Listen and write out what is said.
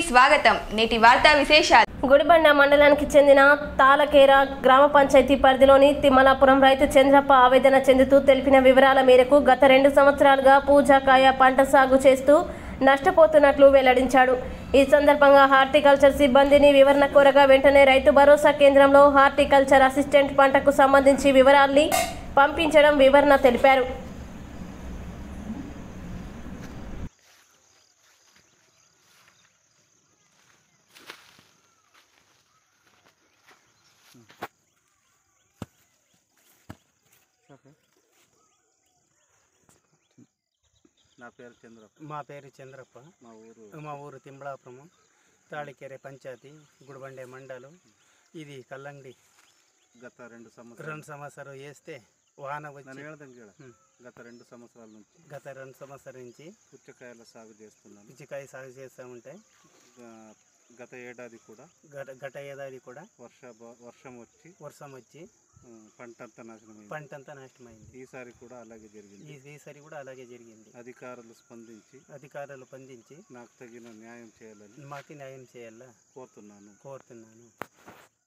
స్వాగతం నేటి వార్తా విశేషాలు గుడిబండ మండలానికి చెందిన తాళకేర గ్రామ పంచాయతీ పరిధిలోని తిమ్మలాపురం రైతు చంద్రప్ప ఆవేదన చెందుతూ తెలిపిన వివరాల మేరకు గత రెండు సంవత్సరాలుగా పూజాకాయ పంట సాగు చేస్తూ నష్టపోతున్నట్లు వెల్లడించాడు ఈ సందర్భంగా హార్టికల్చర్ సిబ్బందిని వివరణ కోరగా వెంటనే రైతు భరోసా కేంద్రంలో హార్టికల్చర్ అసిస్టెంట్ పంటకు సంబంధించి వివరాల్ని పంపించడం వివరణ తెలిపారు నా పేరు చంద్రప్ప మా పేరు చంద్రప్ప మా ఊరు మా ఊరు తింబళాపురము తాళికెరె పంచాయతీ గుడిబండే మండలం ఇది కల్లండి గత రెండు సంవత్సరాలు రెండు సంవత్సరం వేస్తే వాన నన్ను వచ్చి ಹೇಳ್ದಂಗೆ ಹೇಳು. హ్మ్. గత రెండు సంవత్సరాల నుంచి గత రెండు సంవత్సరం నుంచి పుచ్చకాయల సాగు చేస్తున్నాను పిచ్చికాయ సాగు చేస్తూ ఉంటే గా- గత ఏడాది కూడా గత గత ఏడాది కూడా వర్ష వర్షం వచ్చి వర్షం వచ్చి ఆ, పంట అంతా నాశనమైంది పంట అంతా నష్టమైంది ఈసారి కూడా అలాగే జరిగింది ఈ ఈసారి కూడా అలాగే జరిగింది అధికారులు స్పందించి అధికారులు స్పందించి నాకు తగిన న్యాయం చేయాలని మాకు న్యాయం చేయాలా కోరుతున్నాను కోరుతున్నాను